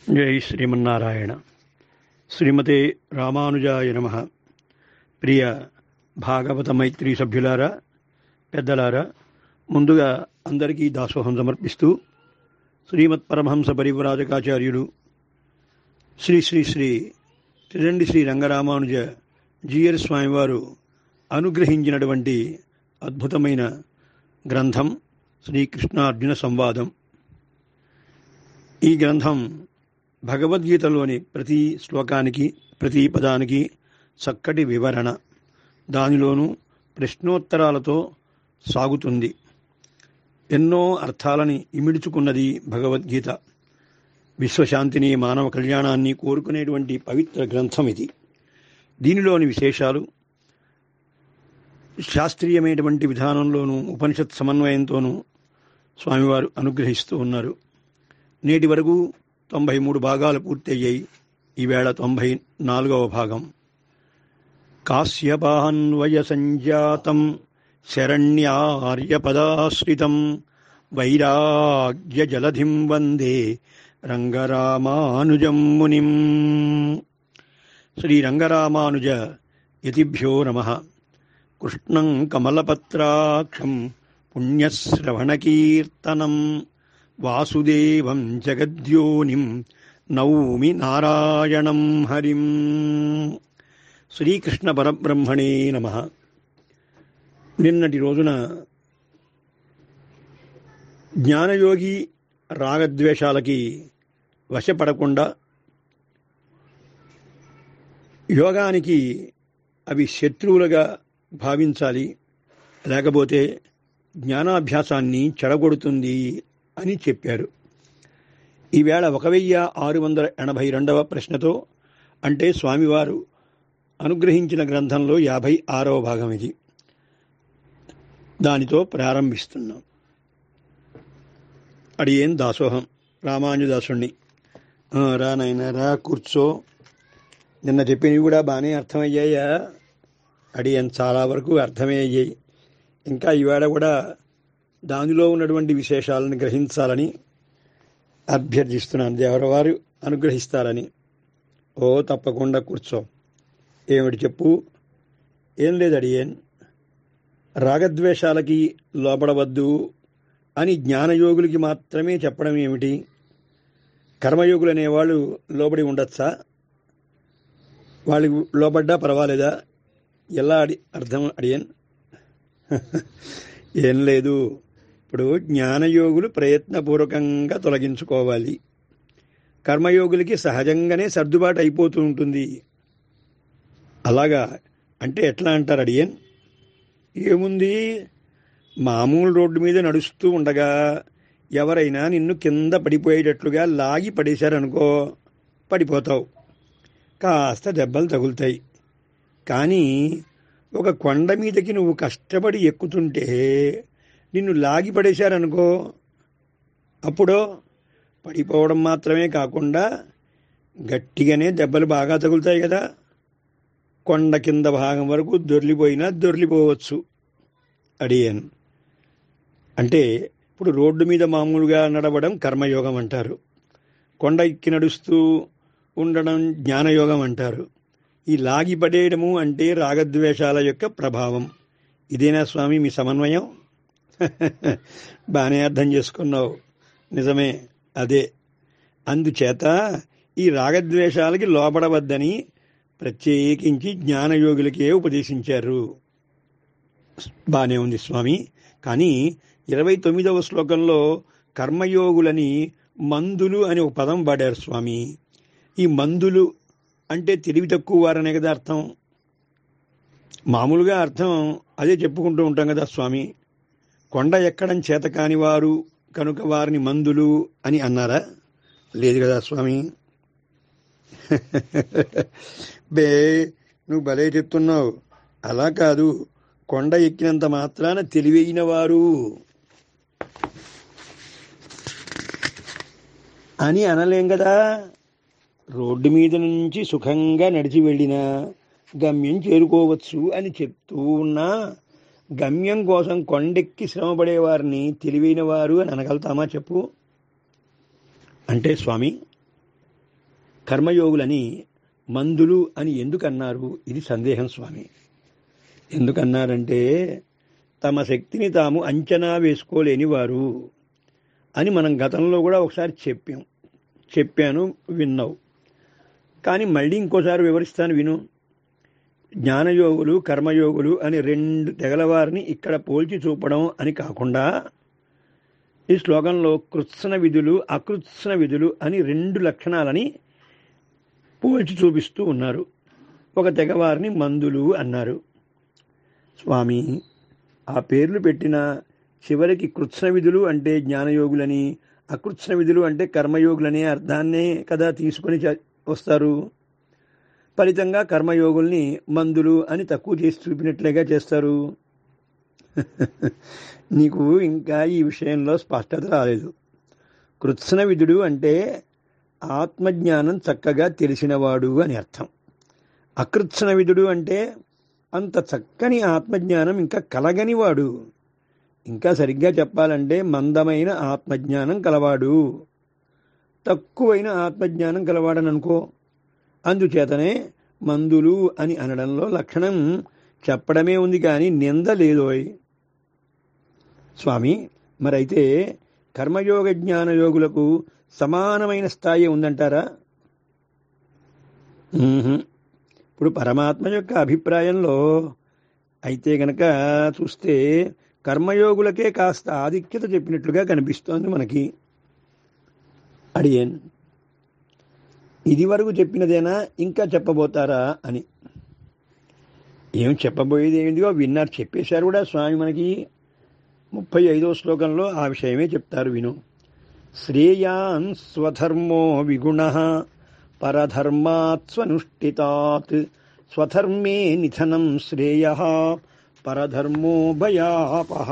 జై శ్రీమన్నారాయణ శ్రీమతే రామానుజాయ నమ ప్రియ భాగవత మైత్రి సభ్యులారా పెద్దలారా ముందుగా అందరికీ దాసోహం సమర్పిస్తూ శ్రీమత్ పరమహంస పరివ్రాజకాచార్యులు శ్రీ శ్రీ శ్రీ త్రిదండి శ్రీ రంగరామానుజ జీయర్ స్వామివారు అనుగ్రహించినటువంటి అద్భుతమైన గ్రంథం శ్రీకృష్ణార్జున సంవాదం ఈ గ్రంథం భగవద్గీతలోని ప్రతి శ్లోకానికి ప్రతి పదానికి చక్కటి వివరణ దానిలోనూ ప్రశ్నోత్తరాలతో సాగుతుంది ఎన్నో అర్థాలని ఇమిడ్చుకున్నది భగవద్గీత విశ్వశాంతిని మానవ కళ్యాణాన్ని కోరుకునేటువంటి పవిత్ర గ్రంథం ఇది దీనిలోని విశేషాలు శాస్త్రీయమైనటువంటి విధానంలోనూ ఉపనిషత్ సమన్వయంతోనూ స్వామివారు అనుగ్రహిస్తూ ఉన్నారు నేటి వరకు తొంభై మూడు భాగాలు పూర్తయ్యాయి ఈవేళ తొంభై నాలుగవ భాగం కాశ్యపాన్వయ సంజాతం శరణ్యార్యపదాశ్రితం వైరాగ్య జలధిం వందే రంగరామానుజం మునిం శ్రీరంగరామానుజ యతిభ్యో నమ కృష్ణం కమలపత్రాక్షం పుణ్యశ్రవణకీర్తనం వాసుదేవం జగద్యోనిం నౌమి నారాయణం హరిం శ్రీకృష్ణ పరబ్రహ్మణే నమ నిన్నటి రోజున జ్ఞానయోగి రాగద్వేషాలకి వశపడకుండా యోగానికి అవి శత్రువులుగా భావించాలి లేకపోతే జ్ఞానాభ్యాసాన్ని చెడగొడుతుంది అని చెప్పారు ఈవేళ ఒక వెయ్యి ఆరు వందల ఎనభై రెండవ ప్రశ్నతో అంటే స్వామివారు అనుగ్రహించిన గ్రంథంలో యాభై ఆరవ భాగం ఇది దానితో ప్రారంభిస్తున్నాం అడియేం దాసోహం రామానుజదాసుణ్ణి రా నాయన రా కూర్చో నిన్న చెప్పినవి కూడా బాగానే అర్థమయ్యాయా అడియన్ చాలా వరకు అర్థమే అయ్యాయి ఇంకా ఈవేళ కూడా దానిలో ఉన్నటువంటి విశేషాలను గ్రహించాలని అభ్యర్థిస్తున్నాను దేవరవారు అనుగ్రహిస్తారని ఓ తప్పకుండా కూర్చో ఏమిటి చెప్పు ఏం లేదు అడియేన్ రాగద్వేషాలకి లోపడవద్దు అని జ్ఞానయోగులకి మాత్రమే చెప్పడం ఏమిటి కర్మయోగులు అనేవాళ్ళు లోబడి ఉండొచ్చా వాళ్ళకి లోబడ్డా పర్వాలేదా ఎలా అడి అర్థం అడియన్ ఏం లేదు ఇప్పుడు జ్ఞానయోగులు ప్రయత్నపూర్వకంగా తొలగించుకోవాలి కర్మయోగులకి సహజంగానే సర్దుబాటు అయిపోతూ ఉంటుంది అలాగా అంటే ఎట్లా అంటారు అడియన్ ఏముంది మామూలు రోడ్డు మీద నడుస్తూ ఉండగా ఎవరైనా నిన్ను కింద పడిపోయేటట్లుగా లాగి పడేశారనుకో పడిపోతావు కాస్త దెబ్బలు తగులుతాయి కానీ ఒక కొండ మీదకి నువ్వు కష్టపడి ఎక్కుతుంటే నిన్ను లాగి పడేశారనుకో అప్పుడు పడిపోవడం మాత్రమే కాకుండా గట్టిగానే దెబ్బలు బాగా తగులుతాయి కదా కొండ కింద భాగం వరకు దొర్లిపోయినా దొర్లిపోవచ్చు అడిగాను అంటే ఇప్పుడు రోడ్డు మీద మామూలుగా నడవడం కర్మయోగం అంటారు కొండ ఎక్కి నడుస్తూ ఉండడం జ్ఞానయోగం అంటారు ఈ లాగి పడేయడము అంటే రాగద్వేషాల యొక్క ప్రభావం ఇదేనా స్వామి మీ సమన్వయం బాగానే అర్థం చేసుకున్నావు నిజమే అదే అందుచేత ఈ రాగద్వేషాలకి లోపడవద్దని ప్రత్యేకించి జ్ఞానయోగులకే ఉపదేశించారు బాగానే ఉంది స్వామి కానీ ఇరవై తొమ్మిదవ శ్లోకంలో కర్మయోగులని మందులు అని ఒక పదం వాడారు స్వామి ఈ మందులు అంటే తెలివి తక్కువ వారనే కదా అర్థం మామూలుగా అర్థం అదే చెప్పుకుంటూ ఉంటాం కదా స్వామి కొండ ఎక్కడం చేత కాని వారు కనుక వారిని మందులు అని అన్నారా లేదు కదా స్వామి బే నువ్వు భలే చెప్తున్నావు అలా కాదు కొండ ఎక్కినంత మాత్రాన తెలివైన వారు అని అనలేం కదా రోడ్డు మీద నుంచి సుఖంగా నడిచి వెళ్ళినా గమ్యం చేరుకోవచ్చు అని చెప్తూ ఉన్నా గమ్యం కోసం కొండెక్కి శ్రమపడే వారిని తెలివైన వారు అని అనగలుగుతామా చెప్పు అంటే స్వామి కర్మయోగులని మందులు అని ఎందుకన్నారు ఇది సందేహం స్వామి ఎందుకన్నారంటే తమ శక్తిని తాము అంచనా వేసుకోలేని వారు అని మనం గతంలో కూడా ఒకసారి చెప్పాం చెప్పాను విన్నావు కానీ మళ్ళీ ఇంకోసారి వివరిస్తాను విను జ్ఞానయోగులు కర్మయోగులు అని రెండు తెగలవారిని ఇక్కడ పోల్చి చూపడం అని కాకుండా ఈ శ్లోకంలో కృత్సన విధులు అకృత్సన విధులు అని రెండు లక్షణాలని పోల్చి చూపిస్తూ ఉన్నారు ఒక తెగవారిని మందులు అన్నారు స్వామి ఆ పేర్లు పెట్టిన చివరికి కృత్సన విధులు అంటే జ్ఞానయోగులని అకృత్సన విధులు అంటే కర్మయోగులనే అర్థాన్నే కదా తీసుకొని చ- వస్తారు ఫలితంగా కర్మయోగుల్ని మందులు అని తక్కువ చేసి చూపినట్లేగా చేస్తారు నీకు ఇంకా ఈ విషయంలో స్పష్టత రాలేదు కృత్సన విధుడు అంటే ఆత్మజ్ఞానం చక్కగా తెలిసినవాడు అని అర్థం అకృత్సన విధుడు అంటే అంత చక్కని ఆత్మజ్ఞానం ఇంకా కలగనివాడు ఇంకా సరిగ్గా చెప్పాలంటే మందమైన ఆత్మజ్ఞానం కలవాడు తక్కువైన ఆత్మజ్ఞానం కలవాడని అనుకో అందుచేతనే మందులు అని అనడంలో లక్షణం చెప్పడమే ఉంది కానీ నింద లేదోయ్ స్వామి మరైతే కర్మయోగ జ్ఞానయోగులకు సమానమైన స్థాయి ఉందంటారా మ్మ్హ్. ఇప్పుడు పరమాత్మ యొక్క అభిప్రాయంలో అయితే గనక చూస్తే కర్మయోగులకే కాస్త ఆధిక్యత చెప్పినట్లుగా కనిపిస్తోంది మనకి అడియన్ ఇది వరకు చెప్పినదేనా ఇంకా చెప్పబోతారా అని ఏం చెప్పబోయేది ఏంటిదో విన్నారు చెప్పేశారు కూడా స్వామి మనకి ముప్పై ఐదో శ్లోకంలో ఆ విషయమే చెప్తారు విను శ్రేయాన్ స్వధర్మో విగుణ పరధర్మాత్ స్వనుష్ఠితాత్ స్వధర్మే నిధనం శ్రేయ పరధర్మో భయాపహ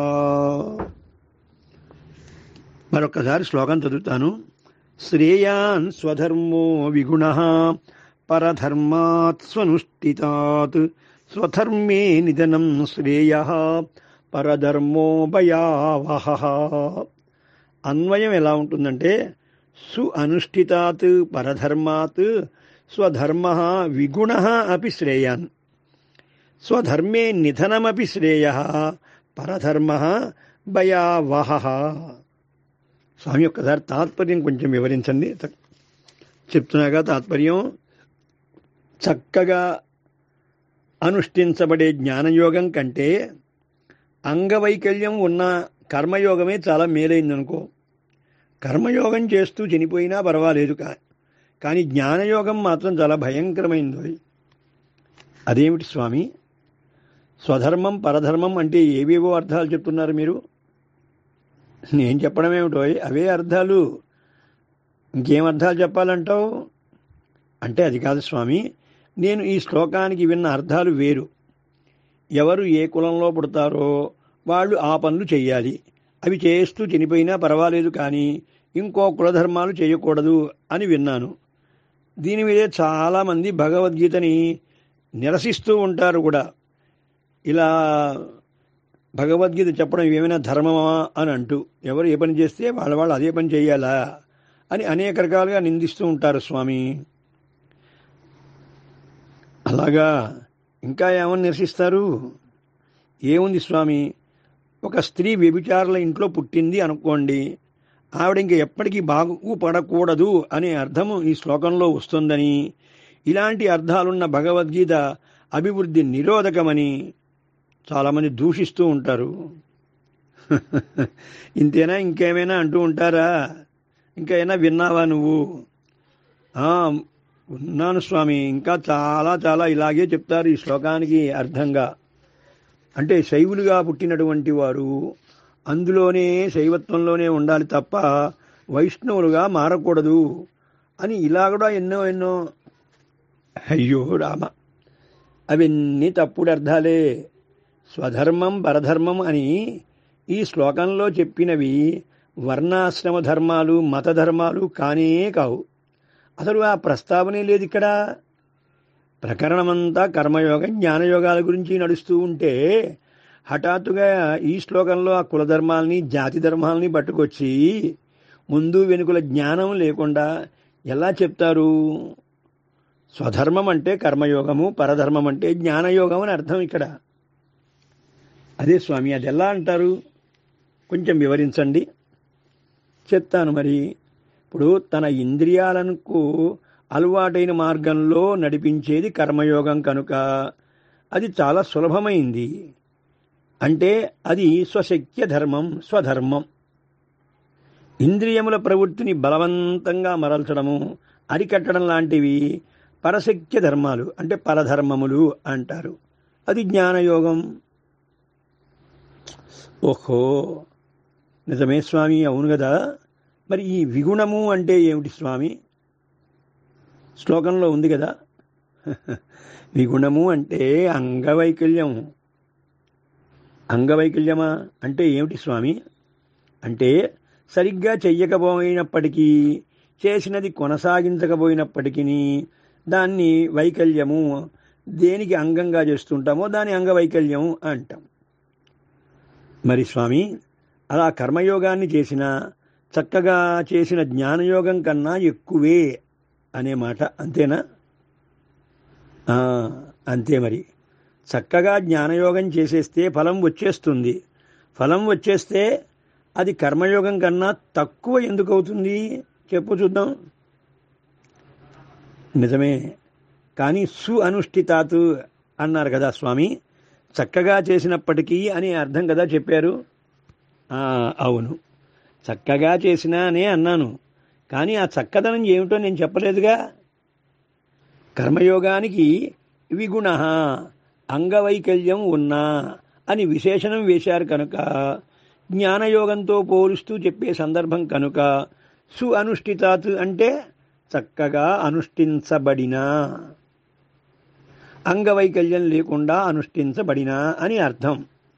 మరొకసారి శ్లోకం చదువుతాను శ్రేయాన్ స్వధర్మో విగుణ పరధర్మాత్ స్వనుష్ఠితాత్ స్వధర్మే నిధనం శ్రేయ పరధర్మో భయావహ అన్వయం ఎలా ఉంటుందంటే సు అనుష్ఠితాత్ పరధర్మాత్ స్వధర్మ విగుణ అపి శ్రేయాన్ స్వధర్మే నిధనమపి శ్రేయ పరధర్మ భయావహ స్వామి ఒక్కసారి తాత్పర్యం కొంచెం వివరించండి త- చెప్తున్నాగా తాత్పర్యం చక్కగా అనుష్ఠించబడే జ్ఞానయోగం కంటే అంగవైకల్యం ఉన్న కర్మయోగమే చాలా మేలైందనుకో కర్మయోగం చేస్తూ చనిపోయినా పర్వాలేదు కా కానీ జ్ఞానయోగం మాత్రం చాలా భయంకరమైంది అదేమిటి స్వామి స్వధర్మం పరధర్మం అంటే ఏవేవో అర్థాలు చెప్తున్నారు మీరు నేను చెప్పడం ఏమిటో అవే అర్థాలు ఇంకేం అర్థాలు చెప్పాలంటావు అంటే అది కాదు స్వామి నేను ఈ శ్లోకానికి విన్న అర్థాలు వేరు ఎవరు ఏ కులంలో పుడతారో వాళ్ళు ఆ పనులు చెయ్యాలి అవి చేస్తూ చనిపోయినా పర్వాలేదు కానీ ఇంకో కులధర్మాలు చేయకూడదు అని విన్నాను దీని మీదే చాలామంది భగవద్గీతని నిరసిస్తూ ఉంటారు కూడా ఇలా భగవద్గీత చెప్పడం ఏమైనా ధర్మమా అని అంటూ ఎవరు ఏ పని చేస్తే వాళ్ళ వాళ్ళు అదే పని చేయాలా అని అనేక రకాలుగా నిందిస్తూ ఉంటారు స్వామి అలాగా ఇంకా ఏమని నిరసిస్తారు ఏముంది స్వామి ఒక స్త్రీ వ్యభిచారుల ఇంట్లో పుట్టింది అనుకోండి ఆవిడ ఇంక ఎప్పటికీ బాగుపడకూడదు అనే అర్థము ఈ శ్లోకంలో వస్తుందని ఇలాంటి అర్థాలున్న భగవద్గీత అభివృద్ధి నిరోధకమని చాలామంది దూషిస్తూ ఉంటారు ఇంతేనా ఇంకేమైనా అంటూ ఉంటారా ఇంకైనా విన్నావా నువ్వు ఆ, ఉన్నాను స్వామి ఇంకా చాలా చాలా ఇలాగే చెప్తారు ఈ శ్లోకానికి అర్థంగా అంటే శైవులుగా పుట్టినటువంటి వారు అందులోనే శైవత్వంలోనే ఉండాలి తప్ప వైష్ణవులుగా మారకూడదు అని ఇలా కూడా ఎన్నో ఎన్నో అయ్యో రామ అవన్నీ తప్పుడు అర్థాలే స్వధర్మం పరధర్మం అని ఈ శ్లోకంలో చెప్పినవి వర్ణాశ్రమ ధర్మాలు మత ధర్మాలు కానే కావు అసలు ఆ ప్రస్తావనే లేదు ఇక్కడ ప్రకరణమంతా కర్మయోగం జ్ఞానయోగాల గురించి నడుస్తూ ఉంటే హఠాత్తుగా ఈ శ్లోకంలో ఆ కులధర్మాల్ని జాతి ధర్మాల్ని పట్టుకొచ్చి ముందు వెనుకల జ్ఞానం లేకుండా ఎలా చెప్తారు స్వధర్మం అంటే కర్మయోగము పరధర్మం అంటే జ్ఞానయోగం అని అర్థం ఇక్కడ అదే స్వామి అది ఎలా అంటారు కొంచెం వివరించండి చెప్తాను మరి ఇప్పుడు తన ఇంద్రియాలకు అలవాటైన మార్గంలో నడిపించేది కర్మయోగం కనుక అది చాలా సులభమైంది అంటే అది స్వశక్య ధర్మం స్వధర్మం ఇంద్రియముల ప్రవృత్తిని బలవంతంగా మరల్చడము అరికట్టడం లాంటివి పరశక్య ధర్మాలు అంటే పరధర్మములు అంటారు అది జ్ఞానయోగం ఓహో నిజమే స్వామి అవును కదా మరి ఈ విగుణము అంటే ఏమిటి స్వామి శ్లోకంలో ఉంది కదా విగుణము అంటే అంగవైకల్యం అంగవైకల్యమా అంటే ఏమిటి స్వామి అంటే సరిగ్గా చెయ్యకపోయినప్పటికీ చేసినది కొనసాగించకపోయినప్పటికీ దాన్ని వైకల్యము దేనికి అంగంగా చేస్తుంటామో దాని అంగవైకల్యం అంటాం మరి స్వామి అలా కర్మయోగాన్ని చేసిన చక్కగా చేసిన జ్ఞానయోగం కన్నా ఎక్కువే అనే మాట అంతేనా ఆ, అంతే మరి చక్కగా జ్ఞానయోగం చేసేస్తే ఫలం వచ్చేస్తుంది ఫలం వచ్చేస్తే అది కర్మయోగం కన్నా తక్కువ ఎందుకు అవుతుంది చెప్పు చూద్దాం నిజమే కానీ సు అనుష్ఠితాత్ అన్నారు కదా స్వామి చక్కగా చేసినప్పటికీ అని అర్థం కదా చెప్పారు ఆ, అవును చక్కగా చేసినానే అన్నాను కానీ ఆ చక్కదనం ఏమిటో నేను చెప్పలేదుగా కర్మయోగానికి విగుణ అంగవైకల్యం ఉన్నా అని విశేషణం వేశారు కనుక జ్ఞానయోగంతో పోలుస్తూ చెప్పే సందర్భం కనుక సు అనుష్ఠితాత్ అంటే చక్కగా అనుష్ఠించబడిన అంగవైకల్యం లేకుండా అనుష్ఠించబడిన అని అర్థం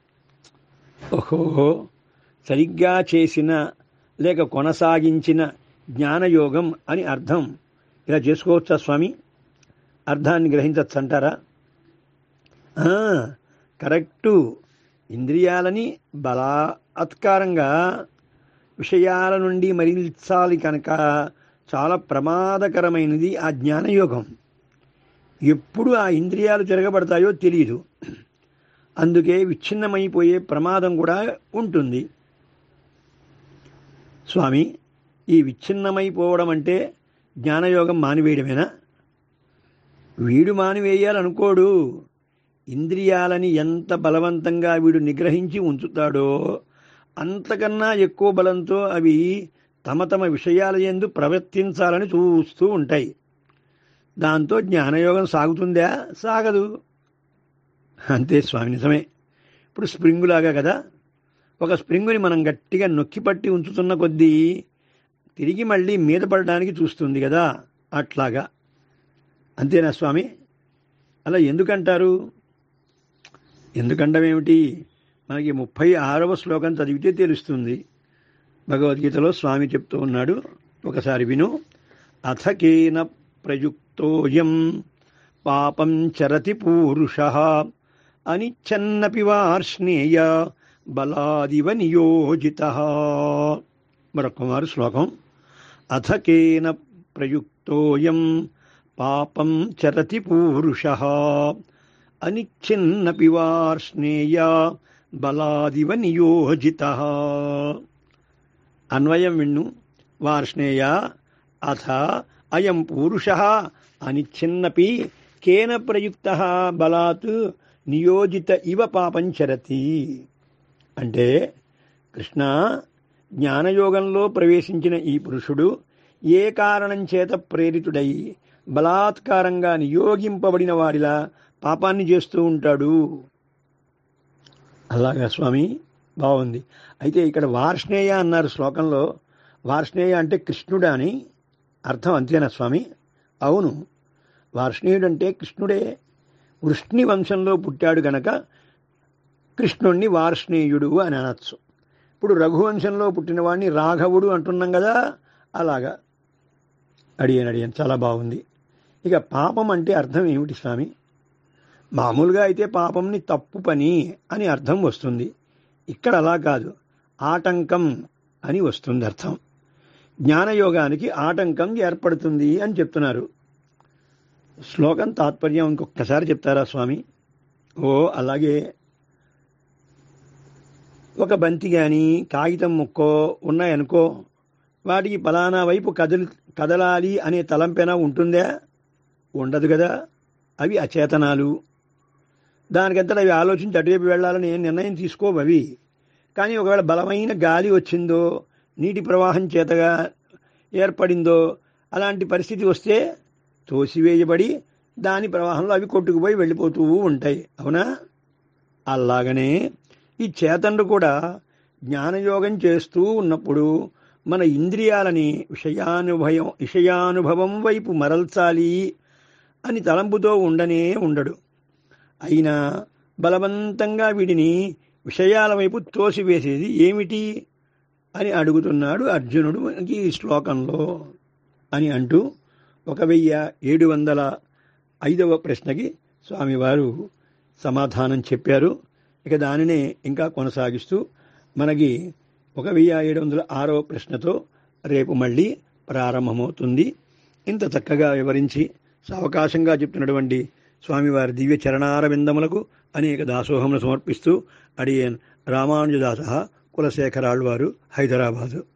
ఓహో సరిగ్గా చేసిన లేక కొనసాగించిన జ్ఞానయోగం అని అర్థం ఇలా చేసుకోవచ్చా స్వామి అర్థాన్ని గ్రహించచ్చు అంటారా ఆ, కరెక్టు ఇంద్రియాలని బలాత్కారంగా విషయాల నుండి మరిల్చాలి కనుక చాలా ప్రమాదకరమైనది ఆ జ్ఞానయోగం ఎప్పుడు ఆ ఇంద్రియాలు తిరగబడతాయో తెలియదు అందుకే విచ్ఛిన్నమైపోయే ప్రమాదం కూడా ఉంటుంది స్వామి ఈ విచ్ఛిన్నమైపోవడం అంటే జ్ఞానయోగం మానివేయడమేనా వీడు మానివేయాలనుకోడు ఇంద్రియాలని ఎంత బలవంతంగా వీడు నిగ్రహించి ఉంచుతాడో అంతకన్నా ఎక్కువ బలంతో అవి తమ తమ విషయాల యందు ప్రవర్తించాలని చూస్తూ ఉంటాయి దాంతో జ్ఞానయోగం సాగుతుందా సాగదు అంతే స్వామి నిజమే ఇప్పుడు స్ప్రింగులాగా కదా ఒక స్ప్రింగుని మనం గట్టిగా నొక్కి పట్టి ఉంచుతున్న కొద్దీ తిరిగి మళ్ళీ మీద పడడానికి చూస్తుంది కదా అట్లాగా అంతేనా స్వామి అలా ఎందుకంటారు ఎందుకంటాం ఏమిటి మనకి ముప్పై ఆరవ శ్లోకం చదివితే తెలుస్తుంది భగవద్గీతలో స్వామి చెప్తూ ఉన్నాడు ఒకసారి విను అథకేన ప్రయుక్తోయం పాపం చరతి పూరుష అనిచ్చన్నపి వార్ష్ణేయ బలాదివ నియోజిత మరొకమారు శ్లోకం అథకేన ప్రయుక్తోయం పాపం చరతి పూరుష అనిచ్ఛిన్నపి వార్ష్ణేయ బలాదివ నియోజిత అన్వయం విన్ను వార్ష్ణేయ అథ అయం పురుష అనిచ్ఛిన్నపి కేన ప్రయుక్త బలాత్ నియోజిత ఇవ పాపం చరతి అంటే కృష్ణ జ్ఞానయోగంలో ప్రవేశించిన ఈ పురుషుడు ఏ కారణం చేత ప్రేరితుడై బలాత్కారంగా నియోగింపబడిన వాడిలా పాపాన్ని చేస్తూ ఉంటాడు అలాగా స్వామి బాగుంది అయితే ఇక్కడ వార్ష్ణేయ అన్నారు శ్లోకంలో వార్ష్ణేయ అంటే కృష్ణుడా అని అర్థం అంతేనా స్వామి అవును వార్ష్ణేయుడు అంటే కృష్ణుడే వృష్ణి వంశంలో పుట్టాడు గనక కృష్ణుణ్ణి వార్ష్ణేయుడు అని అనొచ్చు ఇప్పుడు రఘువంశంలో పుట్టిన వాడిని రాఘవుడు అంటున్నాం కదా అలాగా అడిగాను అడిగాను చాలా బాగుంది ఇక పాపం అంటే అర్థం ఏమిటి స్వామి మామూలుగా అయితే పాపంని తప్పు పని అని అర్థం వస్తుంది ఇక్కడ అలా కాదు ఆటంకం అని వస్తుంది అర్థం జ్ఞానయోగానికి ఆటంకం ఏర్పడుతుంది అని చెప్తున్నారు శ్లోకం తాత్పర్యం ఇంకొకసారి చెప్తారా స్వామి ఓ అలాగే ఒక బంతి కానీ కాగితం ముక్కో ఉన్నాయనుకో వాటికి పలానా వైపు కదలి కదలాలి అనే తలంపెన ఉంటుందా ఉండదు కదా అవి అచేతనాలు దానికంతటా అవి ఆలోచించి అటువైపు వెళ్ళాలని ఏం నిర్ణయం తీసుకోవు అవి కానీ ఒకవేళ బలమైన గాలి వచ్చిందో నీటి ప్రవాహం చేతగా ఏర్పడిందో అలాంటి పరిస్థితి వస్తే తోసివేయబడి దాని ప్రవాహంలో అవి కొట్టుకుపోయి వెళ్ళిపోతూ ఉంటాయి అవునా అలాగనే ఈ చేతనుడు కూడా జ్ఞానయోగం చేస్తూ ఉన్నప్పుడు మన ఇంద్రియాలని విషయానుభవం విషయానుభవం వైపు మరల్చాలి అని తలంపుతో ఉండనే ఉండడు అయినా బలవంతంగా వీడిని విషయాల వైపు తోసివేసేది ఏమిటి అని అడుగుతున్నాడు అర్జునుడు మనకి ఈ శ్లోకంలో అని అంటూ ఒక వెయ్యి ఏడు వందల ఐదవ ప్రశ్నకి స్వామివారు సమాధానం చెప్పారు ఇక దానినే ఇంకా కొనసాగిస్తూ మనకి ఒక వెయ్యి ఏడు వందల ఆరవ ప్రశ్నతో రేపు మళ్ళీ ప్రారంభమవుతుంది ఇంత చక్కగా వివరించి సావకాశంగా చెప్తున్నటువంటి స్వామివారి దివ్య చరణార విందములకు అనేక దాసోహములు సమర్పిస్తూ అడియన్ రామానుజదాస కులశేఖరాళ్వారు హైదరాబాదు